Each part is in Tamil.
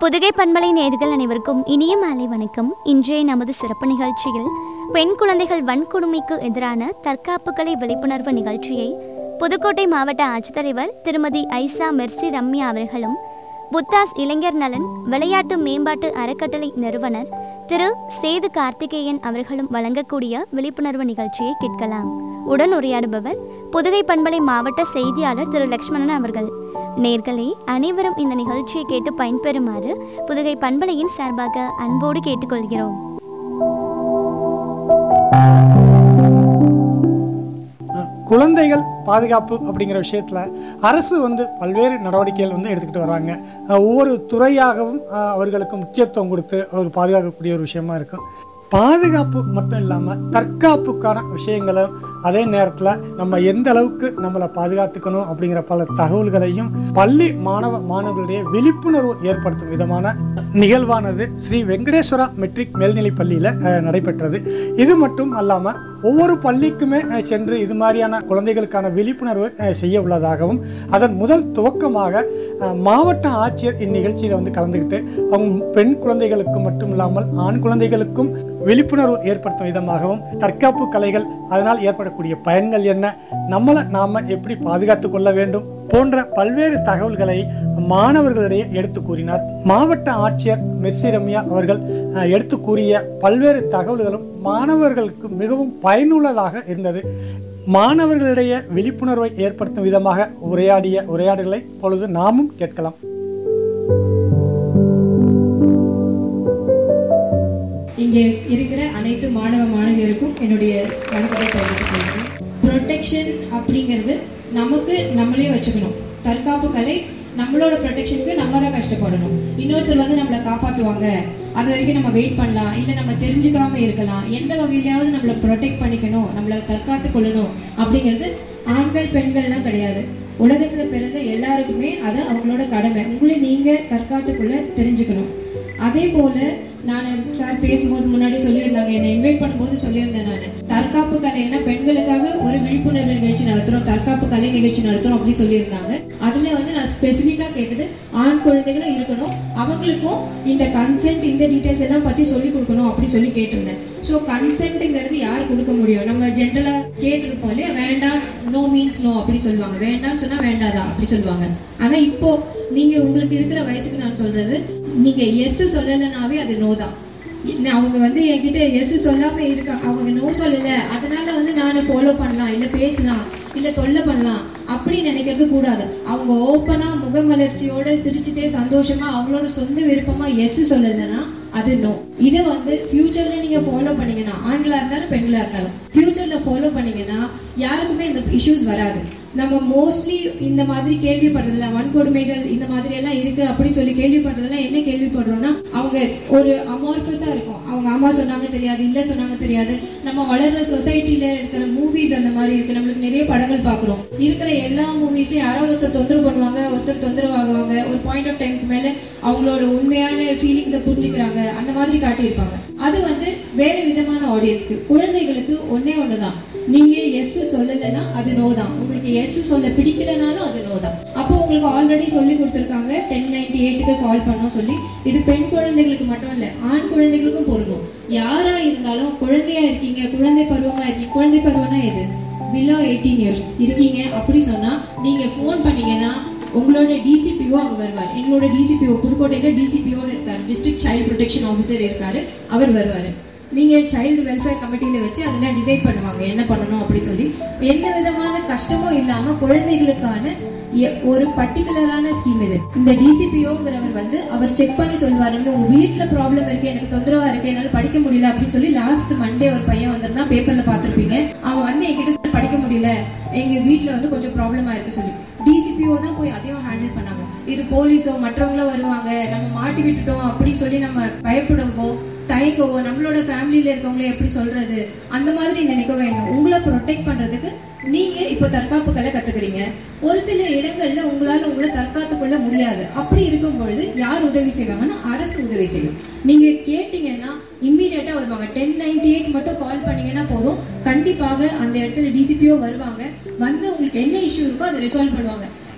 புதுகை பண்பலை நேர்கள் அனைவருக்கும் இனிய மாலை வணக்கம் இன்றைய நமது சிறப்பு நிகழ்ச்சியில் பெண் குழந்தைகள் வன்கொடுமைக்கு எதிரான தற்காப்பு கலை விழிப்புணர்வு நிகழ்ச்சியை புதுக்கோட்டை மாவட்ட ஆட்சித்தலைவர் திருமதி ஐசா மெர்சி ரம்யா அவர்களும் புத்தாஸ் இளைஞர் நலன் விளையாட்டு மேம்பாட்டு அறக்கட்டளை நிறுவனர் திரு சேது கார்த்திகேயன் அவர்களும் வழங்கக்கூடிய விழிப்புணர்வு நிகழ்ச்சியை கேட்கலாம் உடன் உரையாடுபவர் புதுகை பண்பலை மாவட்ட செய்தியாளர் திரு லக்ஷ்மணன் அவர்கள் நேர்களே அனைவரும் இந்த நிகழ்ச்சியை கேட்டு பயன்பெறுமாறு புதுகை பண்பலையின் சார்பாக அன்போடு கேட்டுக்கொள்கிறோம் குழந்தைகள் பாதுகாப்பு அப்படிங்கிற விஷயத்தில் அரசு வந்து பல்வேறு நடவடிக்கைகள் வந்து எடுத்துக்கிட்டு வராங்க அஹ் ஒவ்வொரு துறையாகவும் அஹ் அவர்களுக்கு முக்கியத்துவம் கொடுத்து அவர் பாதுகாக்கக்கூடிய ஒரு விஷயமா இருக்கும் பாதுகாப்பு மட்டும் இல்லாமல் தற்காப்புக்கான விஷயங்களும் அதே நேரத்தில் நம்ம எந்த அளவுக்கு நம்மளை பாதுகாத்துக்கணும் அப்படிங்கிற பல தகவல்களையும் பள்ளி மாணவ மாணவர்களிடையே விழிப்புணர்வு ஏற்படுத்தும் விதமான நிகழ்வானது ஸ்ரீ வெங்கடேஸ்வரா மெட்ரிக் மேல்நிலைப் பள்ளியில் அஹ், நடைபெற்றது இது மட்டும் அல்லாமல் ஒவ்வொரு பள்ளிக்குமே அஹ், சென்று இது மாதிரியான குழந்தைகளுக்கான விழிப்புணர்வு அஹ், செய்ய உள்ளதாகவும் அதன் முதல் துவக்கமாக அஹ், மாவட்ட ஆட்சியர் இந்நிகழ்ச்சியில் வந்து கலந்துக்கிட்டு அவங்க பெண் குழந்தைகளுக்கு மட்டும் இல்லாமல் ஆண் குழந்தைகளுக்கும் விழிப்புணர்வு ஏற்படுத்தும் விதமாகவும் தற்காப்பு கலைகள் அதனால் ஏற்படக்கூடிய பயன்கள் என்ன நம்மளை நாம் எப்படி பாதுகாத்து கொள்ள வேண்டும் போன்ற பல்வேறு தகவல்களை மாணவர்களிடையே எடுத்து கூறினார் மாவட்ட ஆட்சியர் மிர்சி ரம்யா அவர்கள் அஹ், எடுத்து கூறிய பல்வேறு தகவல்களும் மாணவர்களுக்கு மிகவும் பயனுள்ளதாக இருந்தது மாணவர்களிடையே விழிப்புணர்வை ஏற்படுத்தும் விதமாக உரையாடிய உரையாடல்களை பொழுது நாமும் கேட்கலாம் இங்கே இருக்கிற அனைத்து மாணவ மாணவியருக்கும் என்னுடைய வணக்கத்தை தெரிவித்துக் கொள்கிறேன் ப்ரொடெக்ஷன் அப்படிங்கிறது நமக்கு நம்மளே வச்சுக்கணும் தற்காப்பு கலை நம்மளோட ப்ரொடெக்ஷனுக்கு நம்ம தான் கஷ்டப்படணும் இன்னொருத்தர் வந்து நம்மளை காப்பாற்றுவாங்க அது வரைக்கும் நம்ம வெயிட் பண்ணலாம் இல்லை நம்ம தெரிஞ்சுக்காம இருக்கலாம் எந்த வகையிலையாவது நம்மளை ப்ரொடெக்ட் பண்ணிக்கணும் நம்மளை தற்காத்து கொள்ளணும் அப்படிங்கிறது ஆண்கள் பெண்கள்லாம் கிடையாது உலகத்தில் பிறந்த எல்லாருக்குமே அது அவங்களோட கடமை உங்களை நீங்கள் தற்காத்துக்குள்ள தெரிஞ்சுக்கணும் அதே போல நான் சார் பேசும்போது முன்னாடி சொல்லியிருந்தாங்க என்னை இன்வைட் பண்ணும்போது சொல்லியிருந்தேன் நான் தற்காப்பு கலைன்னா பெண்களுக்காக ஒரு விழிப்புணர்வு நிகழ்ச்சி நடத்துறோம் தற்காப்பு கலை நிகழ்ச்சி நடத்துறோம் அப்படி சொல்லியிருந்தாங்க அதுல வந்து நான் ஸ்பெசிஃபிக்கா கேட்டது ஆண் குழந்தைகளும் இருக்கணும் அவங்களுக்கும் இந்த கன்சென்ட் இந்த டீடைல்ஸ் எல்லாம் பத்தி சொல்லி கொடுக்கணும் அப்படி சொல்லி கேட்டிருந்தேன் ஸோ கன்சென்ட்டுங்கிறது யார் கொடுக்க முடியும் நம்ம ஜென்ரலா கேட்டிருப்போம் இல்லையா வேண்டாம் நோ மீன்ஸ் நோ அப்படி சொல்லுவாங்க வேண்டாம்னு சொன்னா வேண்டாதா அப்படி சொல்லுவாங்க ஆனா இப்போ நீங்க உங்களுக்கு இருக்கிற வயசுக்கு நான் சொல்றது நீங்க எஸ் சொல்லலைனாவே அது நோ தான் இன்ன அவங்க வந்து என்கிட்ட எஸ் சொல்லாம இருக்காங்க அவங்க நோ சொல்லல அதனால வந்து நான் ஃபாலோ பண்ணலாம் இல்ல பேசலாம் இல்ல தொல்லை பண்ணலாம் அப்படி நினைக்கிறது கூடாது அவங்க ஓப்பனா முகமலர்ச்சியோட சிரிச்சுட்டே சந்தோஷமா அவங்களோட சொந்த விருப்பமா எஸ் சொல்லலைன்னா அது நோ இதை வந்து ஃபியூச்சர்ல நீங்க ஃபாலோ பண்ணீங்கன்னா ஆண்களா இருந்தாலும் பெண்களா இருந்தாலும் ஃபியூச்சர்ல ஃபாலோ பண்ணீங்கன்னா யாருக்குமே இந்த இஷ்யூஸ் வராது நம்ம மோஸ்ட்லி இந்த மாதிரி கேள்விப்படுறதுல வன்கொடுமைகள் இந்த மாதிரி எல்லாம் இருக்கு அப்படி சொல்லி கேள்விப்படுறதுலாம் என்ன கேள்விப்படுறோம்னா அவங்க ஒரு அமார்ஃபஸா இருக்கும் அவங்க அம்மா சொன்னாங்க தெரியாது இல்ல சொன்னாங்க தெரியாது நம்ம வளர்ற சொசைட்டில இருக்கிற மூவிஸ் அந்த மாதிரி இருக்கு நம்மளுக்கு நிறைய படங்கள் பாக்குறோம் இருக்கிற எல்லா மூவிஸ்லயும் யாராவது ஒருத்தர் தொந்தரவு பண்ணுவாங்க ஒருத்தர் தொந்தரவு ஆகுவாங்க ஒரு பாயிண்ட் ஆஃப் டைம்க்கு மேல அவங்களோட உண்மையான ஃபீலிங்ஸை புரிஞ்சுக்கிறாங்க அந்த மாதிரி காட்டியிருப்பாங்க அது வந்து வேற விதமான ஆடியன்ஸ்க்கு குழந்தைகளுக்கு ஒன்னே ஒண்ணுதான் நீங்க எஸ் சொல்லலைன்னா அது நோ தான் உங்களுக்கு எஸ் சொல்ல பிடிக்கலனாலும் அது நோ தான் அப்போ உங்களுக்கு ஆல்ரெடி சொல்லி கொடுத்துருக்காங்க டென் நைன்டி எயிட்டுக்கு கால் பண்ணோம் சொல்லி இது பெண் குழந்தைகளுக்கு மட்டும் இல்ல ஆண் குழந்தைகளுக்கும் பொருந்தும் யாரா இருந்தாலும் குழந்தையா இருக்கீங்க குழந்தை பருவமா இருக்கீங்க குழந்தை பருவம்னா எது பிலோ எயிட்டீன் இயர்ஸ் இருக்கீங்க அப்படி சொன்னா நீங்க ஃபோன் பண்ணீங்கன்னா உங்களோட டிசிபிஓ அங்க வருவார் எங்களோட டிசிபிஓ புதுக்கோட்டையில டிசிபிஓன்னு இருக்காரு டிஸ்ட்ரிக்ட் சைல்ட் ப்ரொடெக்ஷன் ஆஃபீஸர் இருக்காரு அவர் வருவாரு நீங்க சைல்டு வெல்ஃபேர் கமிட்டியில வச்சு அதெல்லாம் டிசைட் பண்ணுவாங்க என்ன பண்ணணும் அப்படி சொல்லி எந்த விதமான கஷ்டமும் இல்லாம குழந்தைகளுக்கான எ- ஒரு பர்டிகுலரான ஸ்கீம் இது இந்த டிசிபிஓங்கிறவர் வந்து அவர் செக் பண்ணி சொல்வாரு "இந்த உங்க வீட்ல ப்ராப்ளம் இருக்கு எனக்கு தொந்தரவா இருக்கு என்னால படிக்க முடியல அப்படின்னு சொல்லி லாஸ்ட் மண்டே ஒரு பையன் வந்திருந்தா பேப்பர்ல பாத்திருப்பீங்க அவன் வந்து என்கிட்ட சொல்லி படிக்க முடியல எங்க வீட்ல வந்து கொஞ்சம் ப்ராப்ளமா இருக்கு சொல்லி டிசிபிஓ தான் போய் அதையும் ஹேண்டில் பண்ணாங்க இது போலீஸோ மற்றவங்களோ வருவாங்க நம்ம மாட்டி விட்டுட்டோம் அப்படி சொல்லி நம்ம பயப்படவோ தயக்கவோ நம்மளோட ஃபேமிலியில இருக்கவங்களே எப்படி சொல்றது அந்த மாதிரி நினைக்க வேண்டாம் உங்களை ப்ரொடெக்ட் பண்றதுக்கு நீங்க இப்போ தற்காப்பு கலை கத்துக்கிறீங்க ஒரு சில இடங்கள்ல உங்களால உங்களை தற்காத்து கொள்ள முடியாது அப்படி இருக்கும் பொழுது யார் உதவி செய்வாங்கன்னா அரசு உதவி செய்யும் நீங்க கேட்டீங்கன்னா இம்மீடியட்டா வருவாங்க டென் நைன்டி எயிட் மட்டும் கால் பண்ணீங்கன்னா போதும் கண்டிப்பாக அந்த இடத்துல டிசிபிஓ வருவாங்க வந்து உங்களுக்கு என்ன இஷ்யூ இருக்கோ அதை ரிசால்வ் பண்ணுவாங்க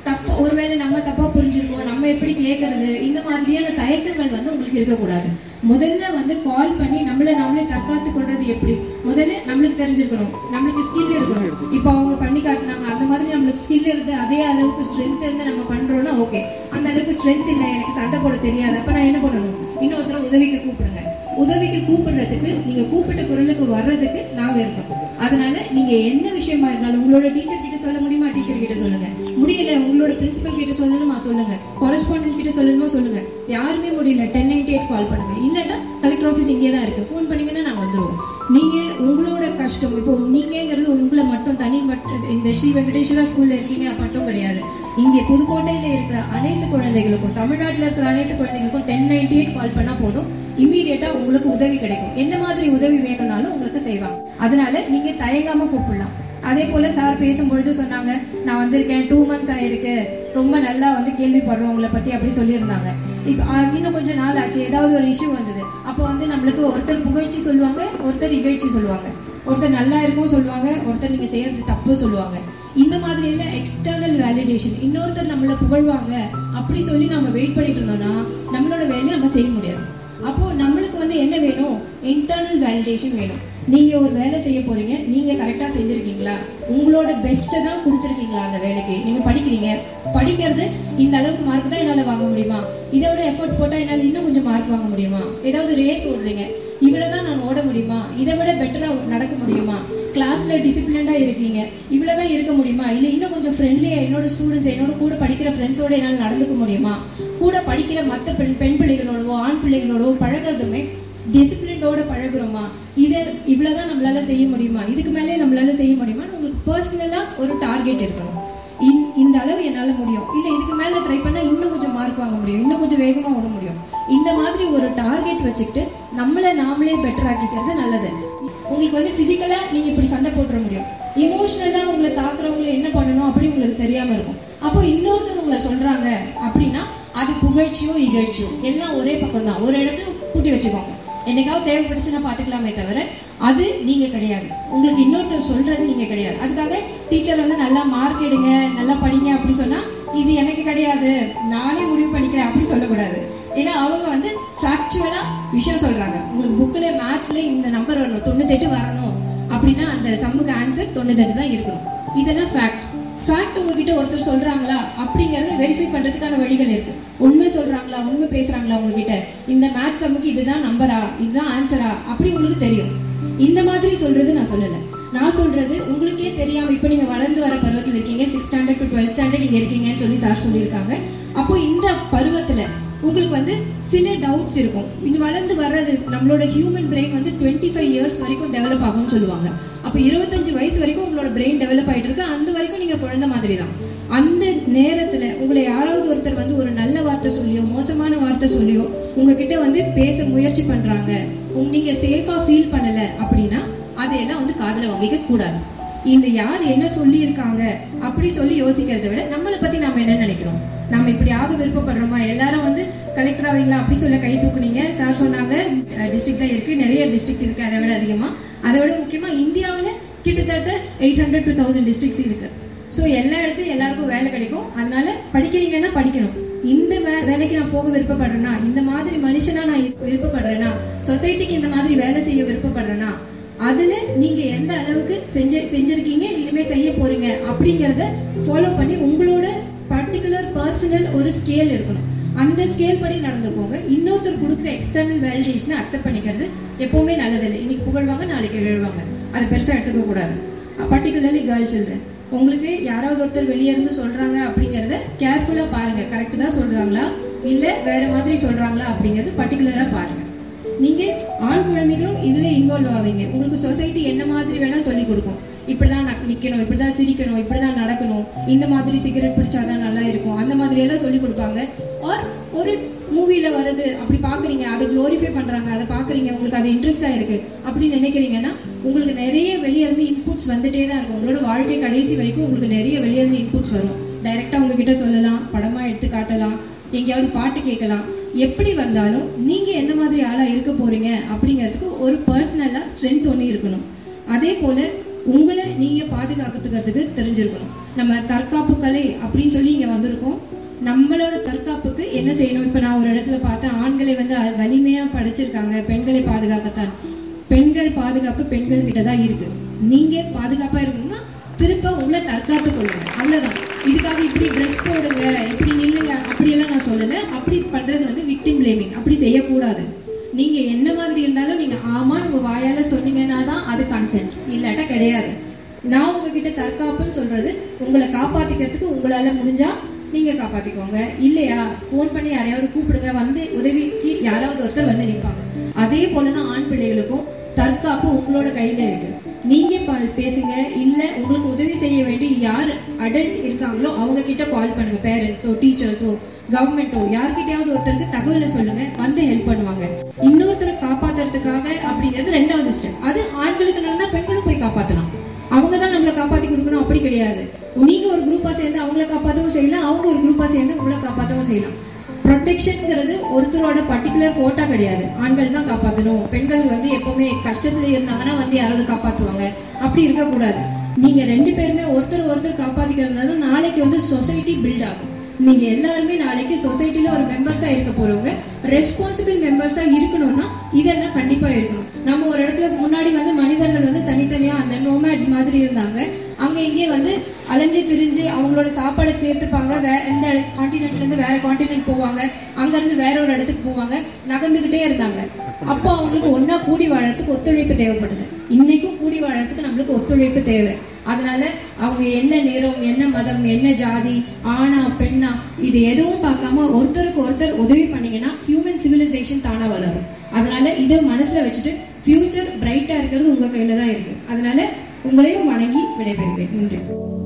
தப்பா ஒருவேளை நம்ம தப்பா புரிஞ்சிருக்கோம் நம்ம எப்படி கேட்கறது இந்த மாதிரியான தயக்கங்கள் வந்து உங்களுக்கு இருக்கக்கூடாது முதல்ல வந்து கால் பண்ணி நம்மள நம்மளே தற்காத்து கொள்றது எப்படி முதல்ல நம்மளுக்கு தெரிஞ்சிருக்கணும் நம்மளுக்கு ஸ்கில் இருக்கணும் இப்போ அவங்க பண்ணி காட்டினாங்க அந்த மாதிரி நம்மளுக்கு ஸ்கில் இருந்து அதே அளவுக்கு ஸ்ட்ரென்த் இருந்து நம்ம பண்றோம்னா ஓகே அந்த அளவுக்கு ஸ்ட்ரென்த் இல்லை எனக்கு சண்டை போட தெரியாது அப்ப நான் என்ன பண்ணணும் இன்னொருத்தர உதவிக்கு கூப்பிடுங்க உதவிக்கு கூப்பிடுறதுக்கு நீங்க கூப்பிட்ட குரலுக்கு வர்றதுக்கு நாங்க இருக்கோம் அதனால நீங்க என்ன விஷயமா இருந்தாலும் உங்களோட டீச்சர் கிட்ட சொல்ல முடியுமா டீச்சர் கிட்ட சொல்லுங்க முடியல உங்களோட பிரின்சிபல் கிட்ட சொல்லணுமா சொல்லுங்க correspondent கிட்ட சொல்லணுமா சொல்லுங்க யாருமே முடியல டென் நைன்டி எயிட் கால் பண்ணுங்க இல்லைன்னா கலெக்டர் ஆஃபீஸ் இங்கே தான் இருக்கு ஃபோன் பண்ணீங்கன்னா நாங்க வந்துருவோம் நீங்க உங்களோட கஷ்டம் இப்போ நீங்கங்கிறது உங்களை மட்டும் தனி மட்டும் இந்த ஸ்ரீ வெங்கடேஸ்வரா ஸ்கூல்ல இருக்கீங்க மட்டும் கிடையாது இங்கே புதுக்கோட்டையில இருக்கிற அனைத்து குழந்தைகளுக்கும் தமிழ்நாட்டில் இருக்கிற அனைத்து குழந்தைகளுக்கும் டென் நைன்டி எயிட் கால் பண்ணா போதும் இம்மீடியட்டா உங்களுக்கு உதவி கிடைக்கும் என்ன மாதிரி உதவி வேணும்னாலும் உங்களுக்கு செய்வாங்க அதனால நீங்க தயங்காம கூப்பிடலாம் அதே போல சார் பேசும்பொழுது சொன்னாங்க நான் வந்திருக்கேன் டூ மந்த்ஸ் ஆயிருக்கு ரொம்ப நல்லா வந்து கேள்விப்படுறோம் உங்களை பத்தி அப்படி சொல்லியிருந்தாங்க இப்போ இன்னும் கொஞ்சம் நாள் ஆச்சு ஏதாவது ஒரு இஷ்யூ வந்தது அப்போ வந்து நம்மளுக்கு ஒருத்தர் புகழ்ச்சி சொல்லுவாங்க ஒருத்தர் இகழ்ச்சி சொல்லுவாங்க ஒருத்தர் நல்லா இருக்கும் சொல்லுவாங்க ஒருத்தர் நீங்க செய்யறது தப்பு சொல்லுவாங்க இந்த மாதிரி எல்லாம் எக்ஸ்டர்னல் வேலிடேஷன் இன்னொருத்தர் நம்மளை புகழ்வாங்க அப்படி சொல்லி நம்ம வெயிட் பண்ணிட்டு இருந்தோம்னா நம்மளோட வேலையை நம்ம செய்ய முடியாது அப்போ நம்மளுக்கு வந்து என்ன வேணும் இன்டர்னல் வேலிடேஷன் வேணும் நீங்க ஒரு வேலை செய்ய போறீங்க நீங்க கரெக்டா செஞ்சிருக்கீங்களா உங்களோட பெஸ்ட்டை தான் கொடுத்துருக்கீங்களா அந்த வேலைக்கு நீங்க படிக்கிறீங்க படிக்கிறது இந்த அளவுக்கு மார்க் தான் என்னால வாங்க முடியுமா இதோட எஃபர்ட் போட்டா என்னால இன்னும் கொஞ்சம் மார்க் வாங்க முடியுமா ஏதாவது ரேஸ் ஓடுறீங்க இவ்வளவுதான் நான் ஓட முடியுமா இதை விட பெட்டரா நடக்க முடியுமா கிளாஸ்ல டிசிப்ளின்டா இருக்கீங்க இவ்வளவுதான் இருக்க முடியுமா இல்ல இன்னும் கொஞ்சம் ஃப்ரெண்ட்லியா என்னோட ஸ்டூடெண்ட்ஸ் என்னோட கூட படிக்கிற ஃப்ரெண்ட்ஸோட என்னால் நடந்துக்க முடியுமா கூட படிக்கிற மற்ற பெண் பெண் பிள்ளைகளோடவோ ஆண் பிள்ளைகளோடவோ பழகிறதுமே டிசிப்ளினோட பழகுறோமா இதை இவ்வளவுதான் நம்மளால செய்ய முடியுமா இதுக்கு மேலே நம்மளால செய்ய முடியுமா உங்களுக்கு பர்சனலா ஒரு டார்கெட் இருக்கணும் இந்- இந்த அளவு என்னால முடியும் இல்ல இதுக்கு மேல ட்ரை பண்ணா இன்னும் கொஞ்சம் மார்க் வாங்க முடியும் இன்னும் கொஞ்சம் வேகமா ஓட முடியும் இந்த மாதிரி ஒரு டார்கெட் வச்சுக்கிட்டு நம்மள நாமளே பெட்டர் ஆக்கிக்கிறது நல்லது உங்களுக்கு வந்து பிசிக்கலா நீங்க இப்படி சண்டை போட்டுற முடியும் இமோஷனலா உங்களை தாக்குறவங்களை என்ன பண்ணணும் அப்படி உங்களுக்கு தெரியாம இருக்கும் அப்போ இன்னொருத்தர் உங்களை சொல்றாங்க அப்படின்னா அது புகழ்ச்சியோ இகழ்ச்சியோ எல்லாம் ஒரே பக்கம் தான் ஒரு இடத்துல கூட்டி வச்சுக்கோங்க என்னைக்காவது தேவைப்பட்டுச்சுன்னா பார்த்துக்கலாமே தவிர அது நீங்க கிடையாது உங்களுக்கு இன்னொருத்தர் சொல்றது நீங்க கிடையாது அதுக்காக டீச்சர் வந்து நல்லா மார்க் எடுங்க நல்லா படிங்க அப்படி சொன்னா இது எனக்கு கிடையாது நானே முடிவு பண்ணிக்கிறேன் அப்படி சொல்லக்கூடாது ஏன்னா அவங்க வந்து ஃபேக்சுவலா விஷயம் சொல்றாங்க உங்களுக்கு புக்ல மேத்ஸ்ல இந்த நம்பர் வரணும் தொண்ணூத்தெட்டு வரணும் அப்படின்னா அந்த சம்முக்கு ஆன்சர் தொண்ணூத்தெட்டு தான் இருக்கணும் இதெல்லாம் ஃபேக்ட் ஃபேக்ட் உங்ககிட்ட ஒருத்தர் சொல்றாங்களா அப்படிங்கறத வெரிஃபை பண்றதுக்கான வழிகள் இருக்கு உண்மை சொல்றாங்களா உண்மை பேசுறாங்களா உங்ககிட்ட இந்த மேத்ஸ் சம்முக்கு இதுதான் நம்பரா இதுதான் ஆன்சரா அப்படி உங்களுக்கு தெரியும் இந்த மாதிரி சொல்றது நான் சொல்லல நான் சொல்றது உங்களுக்கே தெரியாம இப்போ நீங்க வளர்ந்து வர பருவத்தில் இருக்கீங்க six standard to twelfth standard இங்க இருக்கீங்கன்னு சொல்லி சார் சொல்லியிருக்காங்க அப்போ இந்த பருவத்துல உங்களுக்கு வந்து சில டவுட்ஸ் இருக்கும் இங்க வளர்ந்து வர்றது நம்மளோட ஹியூமன் பிரெயின் வந்து டுவெண்ட்டி ஃபைவ் இயர்ஸ் வரைக்கும் டெவலப் ஆகும்னு சொல்லுவாங்க அப்போ இருபத்தஞ்சு வயசு வரைக்கும் உங்களோட பிரெயின் டெவலப் ஆயிட்டு இருக்கு அந்த வரைக்கும் நீங்க குழந்தை மாதிரி தான் அந்த நேரத்துல உங்களை யாராவது ஒருத்தர் வந்து ஒரு நல்ல வார்த்தை சொல்லியோ மோசமான வார்த்தை சொல்லியோ உங்ககிட்ட வந்து பேச முயற்சி பண்றாங்க உங்க நீங்க சேஃபா ஃபீல் பண்ணல அப்படின்னா அதையெல்லாம் வந்து காதுல வாங்கிக்க கூடாது இந்த யார் என்ன சொல்லி இருக்காங்க அப்படி சொல்லி யோசிக்கிறதை விட நம்மளை பத்தி நாம என்ன நினைக்கிறோம் நாம இப்படி ஆக விருப்பப்படுறோமா எல்லாரும் வந்து கலெக்டர் ஆவீங்களா அப்படி சொல்ல கை தூக்குனீங்க சார் சொன்னாங்க டிஸ்ட்ரிக்ட் தான் இருக்கு நிறைய டிஸ்ட்ரிக்ட் இருக்கு அதை விட அதிகமா அதை விட முக்கியமா இந்தியாவுல கிட்டத்தட்ட eight hundred to thousand districts இருக்கு ஸோ எல்லா இடத்துலையும் எல்லாருக்கும் வேலை கிடைக்கும் அதனால படிக்கிறீங்கன்னா படிக்கணும் இந்த வே வேலைக்கு நான் போக விருப்பப்படுறேனா இந்த மாதிரி மனுஷனா நான் இரு- விருப்பப்படுறேனா சொசைட்டிக்கு இந்த மாதிரி வேலை செய்ய விருப்பப்படுறேனா அதுல நீங்க எந்த அளவுக்கு செஞ்ச செஞ்சிருக்கீங்க இனிமே செய்ய போறீங்க அப்படிங்கறத ஃபாலோ பண்ணி உங்களோட பர்டிகுலர் பர்சனல் ஒரு ஸ்கேல் இருக்கணும் அந்த ஸ்கேல் படி நடந்துக்கோங்க இன்னொருத்தர் கொடுக்குற எக்ஸ்டர்னல் வேலிடேஷனை அக்செப்ட் பண்ணிக்கிறது எப்பவுமே நல்லதில்லை இன்னைக்கு புகழ்வாங்க நாளைக்கு எழுவாங்க அது பெருசா எடுத்துக்க கூடாது பர்டிகுலர்லி கேர்ள் சில்ட்ரன் உங்களுக்கு யாராவது ஒருத்தர் வெளியே இருந்து சொல்றாங்க அப்படிங்கறத கேர்ஃபுல்லா பாருங்க கரெக்ட் தான் சொல்றாங்களா இல்ல வேற மாதிரி சொல்றாங்களா அப்படிங்கறது பர்டிகுலரா பாருங்க நீங்க ஆண் குழந்தைகளும் இதுல இன்வால்வ் ஆவீங்க உங்களுக்கு சொசைட்டி என்ன மாதிரி வேணா சொல்லி கொடுக்கும் இப்படிதான் நக்- நிக்கணும் இப்படிதான் சிரிக்கணும் இப்படிதான் நடக்கணும் இந்த மாதிரி சிகரெட் பிடிச்சாதான் நல்லா இருக்கும் அந்த மாதிரி எல்லாம் சொல்லி கொடுப்பாங்க ஆர் ஒரு மூவில வருது அப்படி பாக்குறீங்க அதை க்ளோரிஃபை பண்றாங்க அதை பாக்குறீங்க உங்களுக்கு அது இன்ட்ரெஸ்டா இருக்கு அப்படின்னு நினைக்கிறீங்கன்னா உங்களுக்கு நிறைய வெளிய இருந்து இன்புட்ஸ் வந்துட்டே தான் இருக்கும் உங்களோட வாழ்க்கை கடைசி வரைக்கும் உங்களுக்கு நிறைய வெளிய இருந்து இன்புட்ஸ் வரும் டைரக்டா உங்ககிட்ட சொல்லலாம் படமா எடுத்து காட்டலாம் எங்கேயாவது பாட்டு கேட்கலாம் எப்படி வந்தாலும் நீங்க என்ன மாதிரி ஆளா இருக்க போறீங்க அப்படிங்கிறதுக்கு ஒரு பர்சனலா ஸ்ட்ரென்த் ஒன்று இருக்கணும் அதே போல உங்களை நீங்க பாதுகாத்துக்கிறதுக்கு தெரிஞ்சிருக்கணும் நம்ம தற்காப்பு கலை அப்படின்னு சொல்லி இங்க வந்திருக்கோம் நம்மளோட தற்காப்புக்கு என்ன செய்யணும் இப்போ நான் ஒரு இடத்துல பார்த்தேன் ஆண்களை வந்து அ- வலிமையா படைச்சிருக்காங்க பெண்களை பாதுகாக்கத்தான் பெண்கள் பாதுகாப்பு பெண்கள் கிட்ட தான் இருக்கு நீங்க பாதுகாப்பா இருக்கணும்னா திருப்ப உங்களை தற்காத்து கொள்ளுங்க அவ்வளவுதான் இதுக்காக இப்படி ட்ரெஸ் போடுங்க இப்படி நில்லுங்க அப்படியெல்லாம் நான் சொல்லல அப்படி பண்றது வந்து விக்டிம் பிளேமிங் அப்படி செய்யக்கூடாது நீங்க என்ன மாதிரி இருந்தாலும் நீங்க ஆமா உங்க வாயால சொன்னீங்கன்னா தான் அது கன்சென்ட் இல்லாட்டா கிடையாது நான் உங்ககிட்ட தற்காப்புன்னு சொல்றது உங்களை காப்பாத்திக்கிறதுக்கு உங்களால முடிஞ்சா நீங்க காப்பாத்திக்கோங்க இல்லையா ஃபோன் பண்ணி யாரையாவது கூப்பிடுங்க வந்து உதவிக்கு யாராவது ஒருத்தர் வந்து நிற்பாங்க அதே போலதான் ஆண் பிள்ளைகளுக்கும் தற்காப்பு உங்களோட கையில இருக்கு நீங்க ப- பேசுங்க இல்ல உங்களுக்கு உதவி செய்ய வேண்டி யார் அடல்ட் இருக்காங்களோ அவங்க கிட்ட கால் பண்ணுங்க பேரண்ட்ஸோ டீச்சர்ஸோ கவர்மெண்ட்டோ யார்கிட்டயாவது ஒருத்தருக்கு தகவலை சொல்லுங்க வந்து ஹெல்ப் பண்ணுவாங்க இன்னொருத்தரை காப்பாத்துறதுக்காக அப்படிங்கிறது ரெண்டாவது ஸ்டெப் அது ஆண்களுக்கு நடந்தா பெண்களும் போய் காப்பாத்தலாம் அவங்க தான் நம்மளை காப்பாத்தி கொடுக்கணும் அப்படி கிடையாது நீங்க ஒரு குரூப்பா சேர்ந்து அவங்கள காப்பாற்றவும் செய்யலாம் அவங்க ஒரு குரூப்பா சேர்ந்து உங்களை காப்பாற்றவும் செய்யலாம் ப்ரொடெக்ஷன்ங்கிறது ஒருத்தரோட பர்டிகுலர் கோட்டா கிடையாது ஆண்கள் தான் காப்பாற்றணும் பெண்கள் வந்து எப்பவுமே கஷ்டத்துல இருந்தாங்கன்னா வந்து யாராவது காப்பாத்துவாங்க அப்படி இருக்கக்கூடாது நீங்க ரெண்டு பேருமே ஒருத்தர் ஒருத்தர் காப்பாத்திக்கிறதுனால நாளைக்கு வந்து சொசைட்டி பில்ட் ஆகும் நீங்க எல்லாருமே நாளைக்கு சொசைட்டில ஒரு மெம்பர்ஸா இருக்க போறவங்க ரெஸ்பான்சிபிள் மெம்பர்ஸா இருக்கணும்னா இதெல்லாம் கண்டிப்பா இருக்கணும் நம்ம ஒரு இடத்துல முன்னாடி வந்து மனிதர்கள் வந்து தனித்தனியா அந்த நோமேட்ஸ் மாதிரி இருந்தாங்க அங்க இங்கே வந்து அலைஞ்சு திரிஞ்சு அவங்களோட சாப்பாடை சேர்த்துப்பாங்க வேற எந்த காண்டினென்ட்ல இருந்து வேற காண்டினென்ட் போவாங்க அங்க இருந்து வேற ஒரு இடத்துக்கு போவாங்க நகர்ந்துகிட்டே இருந்தாங்க அப்போ அவங்களுக்கு ஒண்ணா கூடி வாழறதுக்கு ஒத்துழைப்பு தேவைப்படுது இன்னைக்கும் கூடி வாழறதுக்கு நம்மளுக்கு ஒத்துழைப்பு தேவை அதனால அவங்க என்ன நேரம் என்ன மதம் என்ன ஜாதி ஆணா பெண்ணா இது எதுவும் பார்க்காம ஒருத்தருக்கு ஒருத்தர் உதவி பண்ணீங்கன்னா ஹியூமன் சிவிலைசேஷன் தானா வளரும் அதனால இதை மனசுல வச்சுட்டு ஃபியூச்சர் பிரைட்டா இருக்கிறது உங்க கையில தான் இருக்கு அதனால உங்களையும் வணங்கி விடைபெறுகிறேன் நன்றி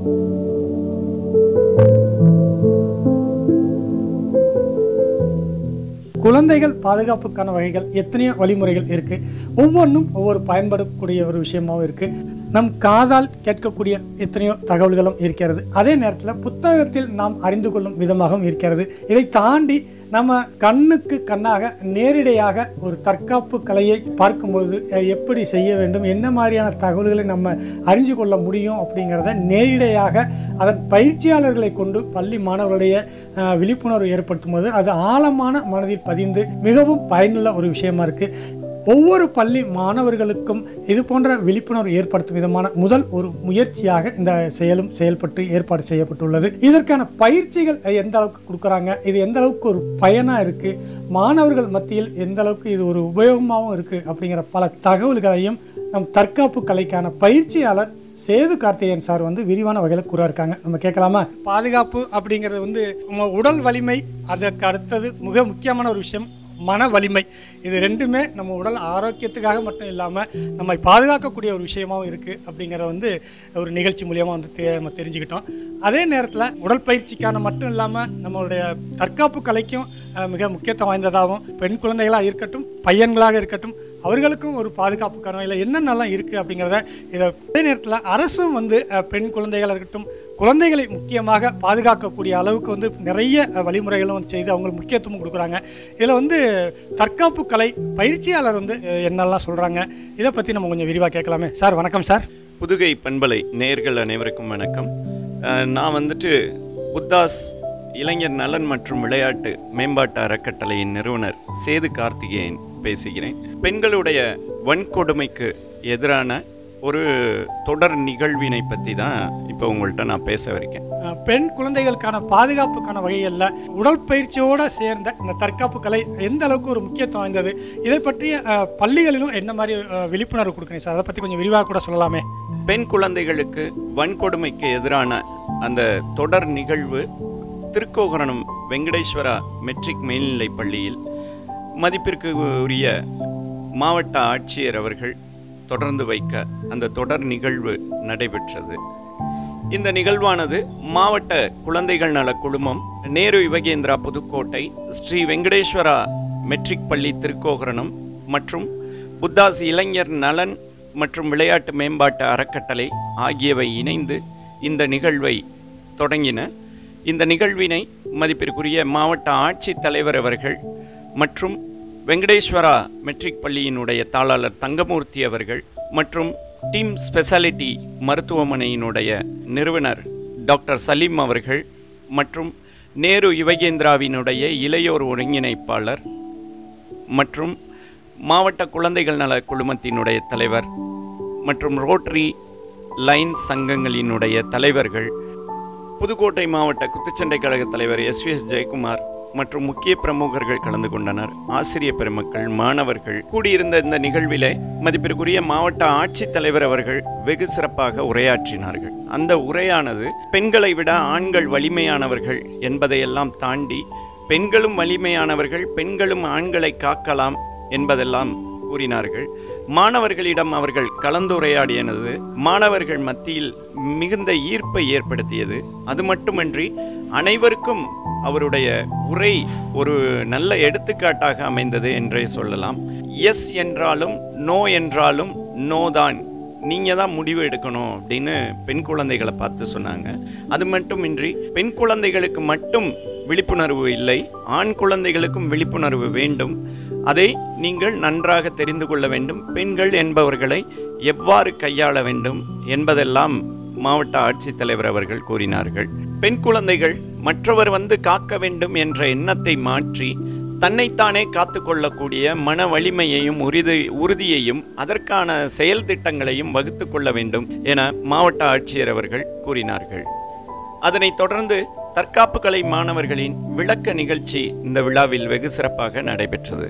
குழந்தைகள் பாதுகாப்புக்கான வகைகள் எத்தனையோ வழிமுறைகள் இருக்கு ஒவ்வொன்றும் ஒவ்வொரு பயன்படக்கூடிய ஒரு விஷயமாவும் இருக்கு நம் காதால் கேட்கக்கூடிய எத்தனையோ தகவல்களும் இருக்கிறது அதே நேரத்தில் புத்தகத்தில் நாம் அறிந்து கொள்ளும் விதமாகவும் இருக்கிறது இதை தாண்டி நம்ம கண்ணுக்கு கண்ணாக நேரிடையாக ஒரு தற்காப்பு கலையை பார்க்கும்பொழுது அஹ், எப்படி செய்ய வேண்டும் என்ன மாதிரியான தகவல்களை நம்ம அறிஞ்சு கொள்ள முடியும் அப்படிங்கிறத நேரிடையாக அதன் பயிற்சியாளர்களை கொண்டு பள்ளி மாணவர்களுடைய அஹ், விழிப்புணர்வு ஏற்படுத்தும் போது அது ஆழமான மனதில் பதிந்து மிகவும் பயனுள்ள ஒரு விஷயமா இருக்கு ஒவ்வொரு பள்ளி மாணவர்களுக்கும் இது போன்ற விழிப்புணர்வு ஏற்படுத்தும் விதமான முதல் ஒரு முயற்சியாக இந்த செயலும் செயல்பட்டு ஏற்பாடு செய்யப்பட்டுள்ளது இதற்கான பயிற்சிகள் எந்த அளவுக்கு கொடுக்குறாங்க இது எந்த அளவுக்கு ஒரு பயனா இருக்கு மாணவர்கள் மத்தியில் எந்த அளவுக்கு இது ஒரு உபயோகமாகவும் இருக்கு அப்படிங்கிற பல தகவல்களையும் நம் தற்காப்பு கலைக்கான பயிற்சியாளர் சேது கார்த்திகேயன் சார் வந்து விரிவான வகையில் கூற இருக்காங்க நம்ம கேட்கலாமா பாதுகாப்பு அப்படிங்கிறது வந்து நம்ம உடல் வலிமை அதற்கு அடுத்தது மிக முக்கியமான ஒரு விஷயம் மன வலிமை இது ரெண்டுமே நம்ம உடல் ஆரோக்கியத்துக்காக மட்டும் இல்லாமல் நம்மை பாதுகாக்கக்கூடிய ஒரு விஷயமாவும் இருக்குது அப்படிங்கிறத வந்து ஒரு நிகழ்ச்சி மூலியமாக வந்து தெ- நம்ம தெரிஞ்சுக்கிட்டோம் அதே நேரத்தில் உடற்பயிற்சிக்கான மட்டும் இல்லாமல் நம்மளுடைய தற்காப்பு கலைக்கும் அஹ், மிக முக்கியத்துவம் வாய்ந்ததாகவும் பெண் குழந்தைகளாக இருக்கட்டும் பையன்களாக இருக்கட்டும் அவர்களுக்கும் ஒரு பாதுகாப்புக்கான வகையில் என்னென்னலாம் இருக்குது அப்படிங்கிறத இதை அதே நேரத்தில் அரசும் வந்து அஹ், பெண் குழந்தைகளாக இருக்கட்டும் குழந்தைகளை முக்கியமாக பாதுகாக்கக்கூடிய அளவுக்கு வந்து நிறைய அஹ், வழிமுறைகளும் வந்து செய்து அவங்களுக்கு முக்கியத்துவம் கொடுக்குறாங்க இதில் வந்து தற்காப்பு கலை பயிற்சியாளர் வந்து அஹ், என்னெல்லாம் சொல்கிறாங்க இதை பற்றி நம்ம கொஞ்சம் விரிவாக கேட்கலாமே சார் வணக்கம் சார் புதுகை பண்பலை நேர்கள் அனைவருக்கும் வணக்கம் அஹ், நான் வந்துட்டு புத்தாஸ் இளைஞர் நலன் மற்றும் விளையாட்டு மேம்பாட்டு அறக்கட்டளையின் நிறுவனர் சேது கார்த்திகேயன் பேசுகிறேன் பெண்களுடைய வன்கொடுமைக்கு எதிரான ஒரு தொடர் நிகழ்வினை பற்றி தான் இப்போ உங்கள்கிட்ட நான் பேச இருக்கேன் அஹ், பெண் குழந்தைகளுக்கான பாதுகாப்புக்கான வகைகளில் உடற்பயிற்சியோடு சேர்ந்த இந்த தற்காப்பு கலை எந்த அளவுக்கு ஒரு முக்கியத்துவம் வாய்ந்தது இதை பற்றிய அஹ், பள்ளிகளிலும் என்ன மாதிரி அஹ், விழிப்புணர்வு கொடுக்குறீங்க சார் அதை பற்றி கொஞ்சம் விரிவாக கூட சொல்லலாமே பெண் குழந்தைகளுக்கு வன்கொடுமைக்கு எதிரான அந்த தொடர் நிகழ்வு திருக்கோகரணம் வெங்கடேஸ்வரா மெட்ரிக் மேல்நிலைப் பள்ளியில் மதிப்பிற்கு உரிய மாவட்ட ஆட்சியர் அவர்கள் தொடர்ந்து வைக்க அந்த தொடர் நிகழ்வு நடைபெற்றது இந்த நிகழ்வானது மாவட்ட குழந்தைகள் நல குழுமம் நேரு யுவகேந்திரா புதுக்கோட்டை ஸ்ரீ வெங்கடேஸ்வரா மெட்ரிக் பள்ளி திருக்கோகரணம் மற்றும் புத்தாஸ் இளைஞர் நலன் மற்றும் விளையாட்டு மேம்பாட்டு அறக்கட்டளை ஆகியவை இணைந்து இந்த நிகழ்வை தொடங்கின இந்த நிகழ்வினை மதிப்பிற்குரிய மாவட்ட ஆட்சித் தலைவர் அவர்கள் மற்றும் வெங்கடேஸ்வரா மெட்ரிக் பள்ளியினுடைய தாளாளர் தங்கமூர்த்தி அவர்கள் மற்றும் டீம் ஸ்பெஷாலிட்டி மருத்துவமனையினுடைய நிறுவனர் டாக்டர் சலீம் அவர்கள் மற்றும் நேரு யுவகேந்திராவினுடைய இளையோர் ஒருங்கிணைப்பாளர் மற்றும் மாவட்ட குழந்தைகள் நல குழுமத்தினுடைய தலைவர் மற்றும் ரோட்டரி லைன் சங்கங்களினுடைய தலைவர்கள் புதுக்கோட்டை மாவட்ட குத்துச்சண்டை கழக தலைவர் எஸ் வி எஸ் ஜெயக்குமார் மற்றும் முக்கிய பிரமுகர்கள் கலந்து கொண்டனர் ஆசிரிய பெருமக்கள் மாணவர்கள் கூடியிருந்த இந்த நிகழ்விலே மதிப்பிற்குரிய மாவட்ட ஆட்சித்தலைவர் அவர்கள் வெகு சிறப்பாக உரையாற்றினார்கள் அந்த உரையானது பெண்களை விட ஆண்கள் வலிமையானவர்கள் என்பதையெல்லாம் தாண்டி பெண்களும் வலிமையானவர்கள் பெண்களும் ஆண்களை காக்கலாம் என்பதெல்லாம் கூறினார்கள் மாணவர்களிடம் அவர்கள் கலந்துரையாடியனது மாணவர்கள் மத்தியில் மிகுந்த ஈர்ப்பை ஏற்படுத்தியது அது மட்டுமன்றி அனைவருக்கும் அவருடைய உரை ஒரு நல்ல எடுத்துக்காட்டாக அமைந்தது என்றே சொல்லலாம் எஸ் என்றாலும் நோ என்றாலும் நோ தான் நீங்கள் தான் முடிவு எடுக்கணும் அப்படின்னு பெண் குழந்தைகளை பார்த்து சொன்னாங்க அது மட்டுமின்றி பெண் குழந்தைகளுக்கு மட்டும் விழிப்புணர்வு இல்லை ஆண் குழந்தைகளுக்கும் விழிப்புணர்வு வேண்டும் அதை நீங்கள் நன்றாக தெரிந்து கொள்ள வேண்டும் பெண்கள் என்பவர்களை எவ்வாறு கையாள வேண்டும் என்பதெல்லாம் மாவட்ட ஆட்சித்தலைவர் அவர்கள் கூறினார்கள் பெண் குழந்தைகள் மற்றவர் வந்து காக்க வேண்டும் என்ற எண்ணத்தை மாற்றி தன்னைத்தானே காத்துக்கொள்ளக்கூடிய மன வலிமையையும் உறுதி உறுதியையும் அதற்கான செயல் திட்டங்களையும் வகுத்து கொள்ள வேண்டும் என மாவட்ட ஆட்சியர் அவர்கள் கூறினார்கள் அதனைத் தொடர்ந்து தற்காப்பு கலை மாணவர்களின் விளக்க நிகழ்ச்சி இந்த விழாவில் வெகு சிறப்பாக நடைபெற்றது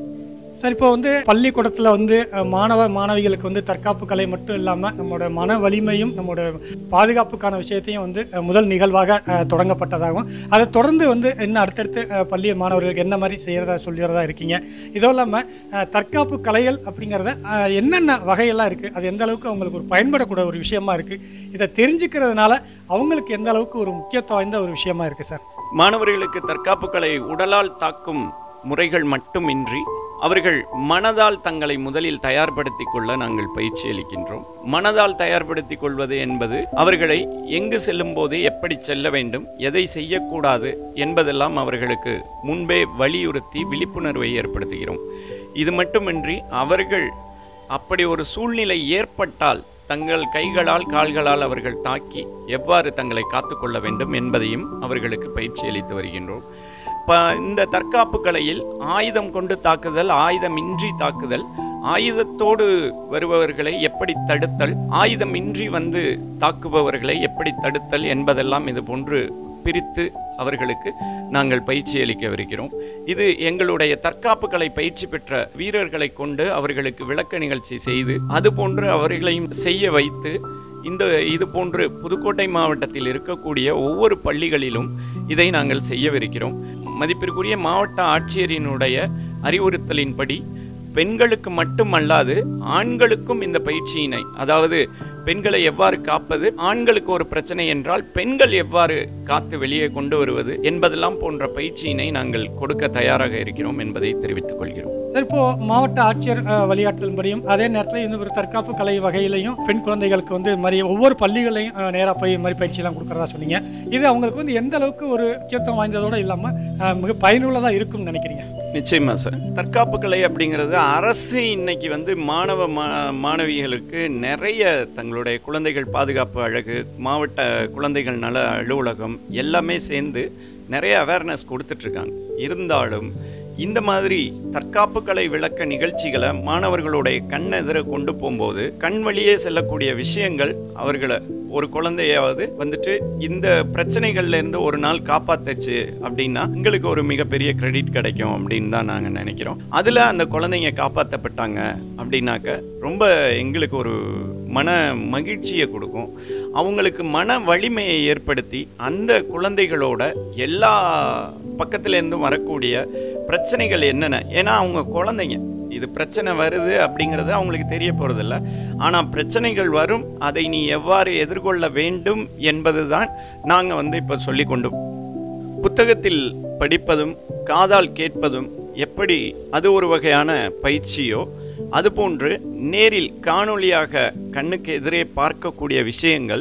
சார் இப்போ வந்து பள்ளிக்கூடத்தில் வந்து அஹ், மாணவ மாணவிகளுக்கு வந்து தற்காப்பு கலை மட்டும் இல்லாமல் நம்மளோட மன வலிமையும் நம்மளோட பாதுகாப்புக்கான விஷயத்தையும் வந்து அஹ், முதல் நிகழ்வாக அஹ், தொடங்கப்பட்டதாகவும் அதை தொடர்ந்து வந்து இன்னும் அடுத்தடுத்து அஹ், பள்ளி மாணவர்களுக்கு என்ன மாதிரி செய்கிறதா சொல்லிறதா இருக்கீங்க இதுவும் இல்லாமல் அஹ், தற்காப்பு கலைகள் அப்படிங்கிறத அஹ், என்னென்ன வகையெல்லாம் இருக்குது அது எந்த அளவுக்கு அவங்களுக்கு ஒரு பயன்படக்கூடிய ஒரு விஷயமா இருக்குது இதை தெரிஞ்சுக்கிறதுனால அவங்களுக்கு எந்த அளவுக்கு ஒரு முக்கியத்துவம் வாய்ந்த ஒரு விஷயமா இருக்குது சார் மாணவர்களுக்கு தற்காப்பு கலை உடலால் தாக்கும் முறைகள் மட்டுமின்றி அவர்கள் மனதால் தங்களை முதலில் தயார்படுத்திக் கொள்ள நாங்கள் பயிற்சி அளிக்கின்றோம் மனதால் தயார்படுத்திக் கொள்வது என்பது அவர்களை எங்கு செல்லும் போது எப்படி செல்ல வேண்டும் எதை செய்யக்கூடாது என்பதெல்லாம் அவர்களுக்கு முன்பே வலியுறுத்தி விழிப்புணர்வை ஏற்படுத்துகிறோம் இது மட்டுமின்றி அவர்கள் அப்படி ஒரு சூழ்நிலை ஏற்பட்டால் தங்கள் கைகளால் கால்களால் அவர்கள் தாக்கி எவ்வாறு தங்களை காத்துக்கொள்ள வேண்டும் என்பதையும் அவர்களுக்கு பயிற்சி அளித்து வருகின்றோம் ப இந்த தற்காப்பு கலையில் ஆயுதம் கொண்டு தாக்குதல் ஆயுதமின்றி தாக்குதல் ஆயுதத்தோடு வருபவர்களை எப்படி தடுத்தல் ஆயுதமின்றி வந்து தாக்குபவர்களை எப்படி தடுத்தல் என்பதெல்லாம் இது போன்று பிரித்து அவர்களுக்கு நாங்கள் பயிற்சி அளிக்கவிருக்கிறோம் இது எங்களுடைய தற்காப்பு கலை பயிற்சி பெற்ற வீரர்களை கொண்டு அவர்களுக்கு விளக்க நிகழ்ச்சி செய்து அதுபோன்று அவர்களையும் செய்ய வைத்து இந்த இது போன்று புதுக்கோட்டை மாவட்டத்தில் இருக்கக்கூடிய ஒவ்வொரு பள்ளிகளிலும் இதை நாங்கள் செய்யவிருக்கிறோம் மதிப்பிற்குரிய மாவட்ட ஆட்சியரினுடைய அறிவுறுத்தலின்படி பெண்களுக்கு மட்டுமல்லாது ஆண்களுக்கும் இந்த பயிற்சியினை அதாவது பெண்களை எவ்வாறு காப்பது ஆண்களுக்கு ஒரு பிரச்சனை என்றால் பெண்கள் எவ்வாறு காத்து வெளியே கொண்டு வருவது என்பதெல்லாம் போன்ற பயிற்சியினை நாங்கள் கொடுக்க தயாராக இருக்கிறோம் என்பதை தெரிவித்துக் கொள்கிறோம் சார் இப்போ மாவட்ட ஆட்சியர் அஹ், வழிகாட்டுதல்படியும் அதே நேரத்தில் இந்த ஒரு தற்காப்பு கலை வகையிலையும் பெண் குழந்தைகளுக்கு வந்து இது மாதிரி ஒவ்வொரு பள்ளிகளையும் நேராக போய் இது மாதிரி பயிற்சியெல்லாம் கொடுக்குறதா சொன்னீங்க இது அவங்களுக்கு வந்து எந்த அளவுக்கு ஒரு முக்கியத்துவம் வாய்ந்ததோடு இல்லாமல் மிக பயனுள்ளதாக இருக்கும்னு நினைக்கிறீங்க நிச்சயமா சார் தற்காப்பு கலை அப்படிங்கிறது அரசு இன்னைக்கு வந்து மாணவ மா மாணவிகளுக்கு நிறைய தங்களுடைய குழந்தைகள் பாதுகாப்பு அழகு மாவட்ட குழந்தைகள் நல அலுவலகம் எல்லாமே சேர்ந்து நிறைய அவேர்னஸ் கொடுத்துட்ருக்காங்க இருந்தாலும் இந்த மாதிரி தற்காப்பு கலை விளக்க நிகழ்ச்சிகளை மாணவர்களுடைய கண்ணெதிர கொண்டு போகும்போது கண் வழியே செல்லக்கூடிய விஷயங்கள் அவர்களை ஒரு குழந்தையாவது வந்துட்டு இந்த பிரச்சனைகள்ல இருந்து ஒரு நாள் காப்பாத்துச்சு அப்படின்னா எங்களுக்கு ஒரு மிகப்பெரிய கிரெடிட் கிடைக்கும் அப்படின்னு தான் நாங்கள் நினைக்கிறோம் அதில் அந்த குழந்தைங்க காப்பாற்றப்பட்டாங்க அப்படின்னாக்க ரொம்ப எங்களுக்கு ஒரு மன மகிழ்ச்சியை கொடுக்கும் அவங்களுக்கு மன வலிமையை ஏற்படுத்தி அந்த குழந்தைகளோட எல்லா பக்கத்துலேருந்தும் வரக்கூடிய பிரச்சனைகள் என்னென்ன ஏன்னா அவங்க குழந்தைங்க இது பிரச்சனை வருது அப்படிங்கிறது அவங்களுக்கு தெரிய போகிறதில்ல ஆனால் பிரச்சனைகள் வரும் அதை நீ எவ்வாறு எதிர்கொள்ள வேண்டும் என்பதுதான் நாங்கள் வந்து இப்போ சொல்லி கொண்டு புத்தகத்தில் படிப்பதும் காதால் கேட்பதும் எப்படி அது ஒரு வகையான பயிற்சியோ அதுபோன்று நேரில் காணொளியாக கண்ணுக்கு எதிரே பார்க்கக்கூடிய விஷயங்கள்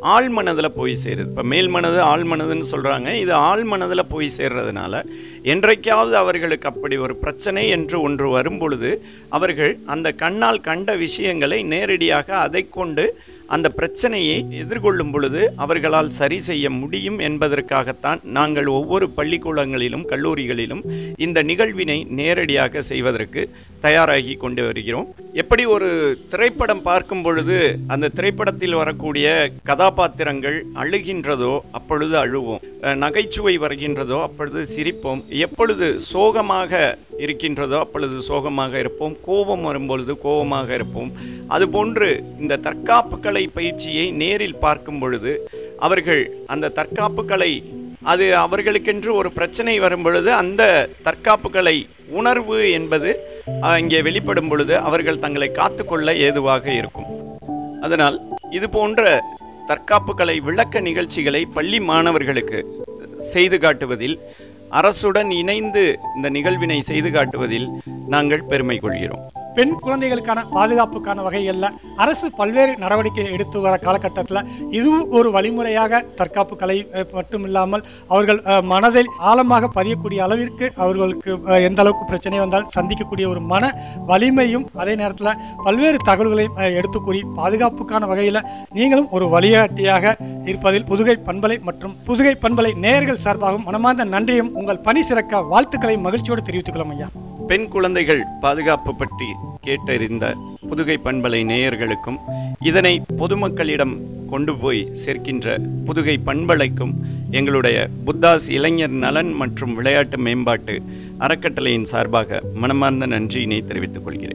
ஆழ் மனதில் போய் சேருது இப்போ மேல் மனது ஆழ் மனதுன்னு சொல்கிறாங்க இது ஆழ் மனதில் போய் சேர்றதுனால என்றைக்காவது அவர்களுக்கு அப்படி ஒரு பிரச்சனை என்று ஒன்று வரும்பொழுது அவர்கள் அந்த கண்ணால் கண்ட விஷயங்களை நேரடியாக அதை கொண்டு அந்த பிரச்சனையை எதிர்கொள்ளும் பொழுது அவர்களால் சரி செய்ய முடியும் என்பதற்காகத்தான் நாங்கள் ஒவ்வொரு பள்ளிக்கூடங்களிலும் கல்லூரிகளிலும் இந்த நிகழ்வினை நேரடியாக செய்வதற்கு தயாராகி கொண்டு வருகிறோம் எப்படி ஒரு திரைப்படம் பார்க்கும் பொழுது அந்த திரைப்படத்தில் வரக்கூடிய கதாபாத்திரங்கள் அழுகின்றதோ அப்பொழுது அழுவோம் அஹ் நகைச்சுவை வருகின்றதோ அப்பொழுது சிரிப்போம் எப்பொழுது சோகமாக இருக்கின்றதோ அப்பொழுது சோகமாக இருப்போம் கோபம் வரும்பொழுது கோபமாக இருப்போம் அதுபோன்று இந்த தற்காப்பு கலை பயிற்சியை நேரில் பார்க்கும் பொழுது அவர்கள் அந்த தற்காப்பு கலை அது அவர்களுக்கென்று ஒரு பிரச்சனை வரும் பொழுது அந்த தற்காப்பு கலை உணர்வு என்பது அஹ், இங்கே வெளிப்படும் பொழுது அவர்கள் தங்களை காத்துக்கொள்ள ஏதுவாக இருக்கும் அதனால் இது போன்ற தற்காப்பு கலை விளக்க நிகழ்ச்சிகளை பள்ளி மாணவர்களுக்கு செய்து காட்டுவதில் அரசுடன் இணைந்து இந்த நிகழ்வினை செய்து காட்டுவதில் நாங்கள் பெருமை கொள்கிறோம் பெண் குழந்தைகளுக்கான பாதுகாப்புக்கான வகைகளில் அரசு பல்வேறு நடவடிக்கை எடுத்து வர காலகட்டத்தில் இதுவும் ஒரு வழிமுறையாக தற்காப்பு கலை அஹ், மட்டும் இல்லாமல் அவர்கள் அஹ், மனதில் ஆழமாக பதியக்கூடிய அளவிற்கு அவர்களுக்கு அஹ், எந்த அளவுக்கு பிரச்சனை வந்தால் சந்திக்கக்கூடிய ஒரு மன வலிமையும் அதே நேரத்தில் பல்வேறு தகவல்களையும் அஹ், எடுத்து கூறி பாதுகாப்புக்கான வகையில் நீங்களும் ஒரு வழிகாட்டியாக இருப்பதில் புதுகை பண்பலை மற்றும் புதுகை பண்பலை நேயர்கள் சார்பாகவும் மனமார்ந்த நன்றியும் உங்கள் பணி சிறக்க வாழ்த்துக்களை மகிழ்ச்சியோடு தெரிவித்துக் கொள்ளும் ஐயா பெண் குழந்தைகள் பாதுகாப்பு பற்றி கேட்டறிந்த புதுகை பண்பலை நேயர்களுக்கும் இதனை பொதுமக்களிடம் கொண்டு போய் சேர்க்கின்ற புதுகை பண்பலைக்கும் எங்களுடைய புத்தாஸ் இளைஞர் நலன் மற்றும் விளையாட்டு மேம்பாட்டு அறக்கட்டளையின் சார்பாக மனமார்ந்த நன்றியினை தெரிவித்துக் கொள்கிறேன்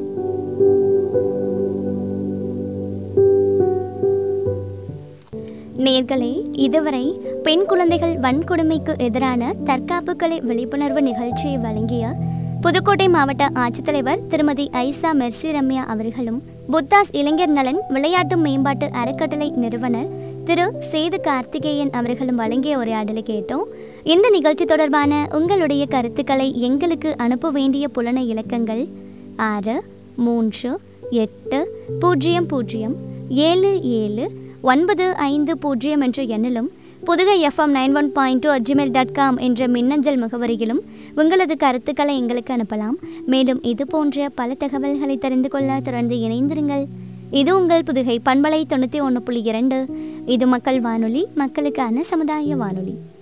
நேர்களே இதுவரை பெண் குழந்தைகள் வன்கொடுமைக்கு எதிரான தற்காப்பு கலை விழிப்புணர்வு நிகழ்ச்சியை வழங்கிய புதுக்கோட்டை மாவட்ட ஆட்சித்தலைவர் திருமதி ஐசா மெர்சி ரம்யா அவர்களும் புத்தாஸ் இளைஞர் நலன் விளையாட்டு மேம்பாட்டு அறக்கட்டளை நிறுவனர் திரு சேது கார்த்திகேயன் அவர்களும் வழங்கிய உரையாடலை கேட்டோம் இந்த நிகழ்ச்சி தொடர்பான உங்களுடைய கருத்துக்களை எங்களுக்கு அனுப்ப வேண்டிய புலன இலக்கங்கள் ஆறு மூன்று எட்டு பூஜ்ஜியம் பூஜ்ஜியம் ஏழு ஏழு ஒன்பது ஐந்து பூஜ்ஜியம் என்ற எண்ணிலும் Pudugai FM nine one point two at Gmail dot com என்ற மின்னஞ்சல் முகவரியிலும் உங்களது கருத்துக்களை எங்களுக்கு அனுப்பலாம் மேலும் இது போன்ற பல தகவல்களை தெரிந்து கொள்ள தொடர்ந்து இணைந்திருங்கள் இது உங்கள் புதுகை பண்பலை தொண்ணூற்றி ஒன்று புள்ளி இரண்டு இது மக்கள் வானொலி மக்களுக்கான சமுதாய வானொலி